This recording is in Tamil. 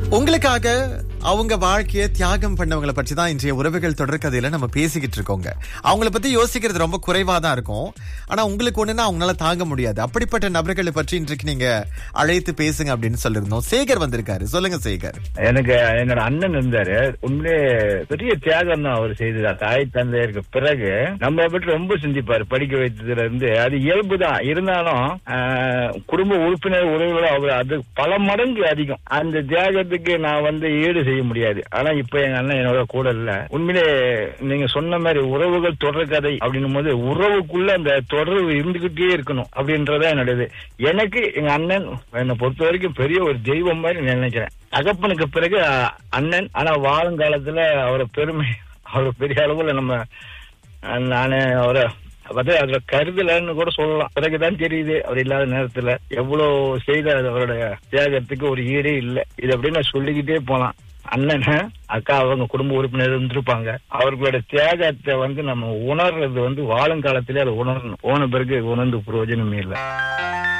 உங்களுக்காக அவங்க வாழ்க்கைய தியாகம் பண்ணவங்களை பற்றி தான் இன்றைய உறவுகள் தொடர்கதையில நம்ம பேசிக்கிட்டு இருக்கோங்க அவங்கள பத்தி யோசிக்கிறது ரொம்ப குறைவா தான் இருக்கும் ஆனா உங்களுக்கு ஒண்ணுன்னா அவங்களால தாங்க முடியாது அப்படிப்பட்ட நபர்களை பற்றி இன்றைக்கு நீங்க அழைத்து பேசுங்க அப்படின்னு சொல்லியிருந்தோம் சேகர் வந்திருக்காரு சொல்லுங்க சேகர் எனக்கு என்னோட அண்ணன் இருந்தாரு உண்மையிலே பெரிய தியாகம் தான் அவர் செய்ததா தாய் தந்தையருக்கு பிறகு நம்ம பற்றி ரொம்ப சிந்திப்பாரு படிக்க வைத்ததுல இருந்து அது இயல்பு தான் இருந்தாலும் ஆஹ், குடும்ப உறுப்பினர் உறவுகள் அவர் அது பல மடங்கு அதிகம் அந்த தியாகத்துக்கு நான் வந்து ஈடு செய்ய முடியாது ஆனா இப்ப எங்க அண்ணன் என்னோட கூட இல்ல உண்மையிலே நீங்க சொன்ன மாதிரி உறவுகள் தொடர் கதை அப்படின்னும் போது உறவுக்குள்ள அந்த தொடர்பு இருந்துகிட்டே இருக்கணும் அப்படின்றதா என்னுடையது எனக்கு எங்க அண்ணன் என்னை பொறுத்த வரைக்கும் பெரிய ஒரு தெய்வம் மாதிரி நான் நினைக்கிறேன் தகப்பனுக்கு பிறகு அஹ், அண்ணன் ஆனா வாழும் காலத்துல அவரை பெருமை அவரை பெரிய அளவுல நம்ம அஹ், நானு அவரை வந்து அதுல கருதலன்னு கூட சொல்லலாம் பிறகுதான் தெரியுது அவர் இல்லாத நேரத்துல எவ்வளவு செய்த அவருடைய தியாகத்துக்கு ஒரு ஈடே இல்லை இது அப்படின்னு நான் சொல்லிக்கிட்டே போலாம் அண்ணன் அக்கா அவங்க குடும்ப உறுப்பினர் இருந்திருப்பாங்க அவர்களோட தியாகத்தை வந்து நம்ம உணர்றது வந்து வாழும் காலத்திலே அதை உணரணும் போன பிறகு உணர்ந்து பிரயோஜனமே இல்லை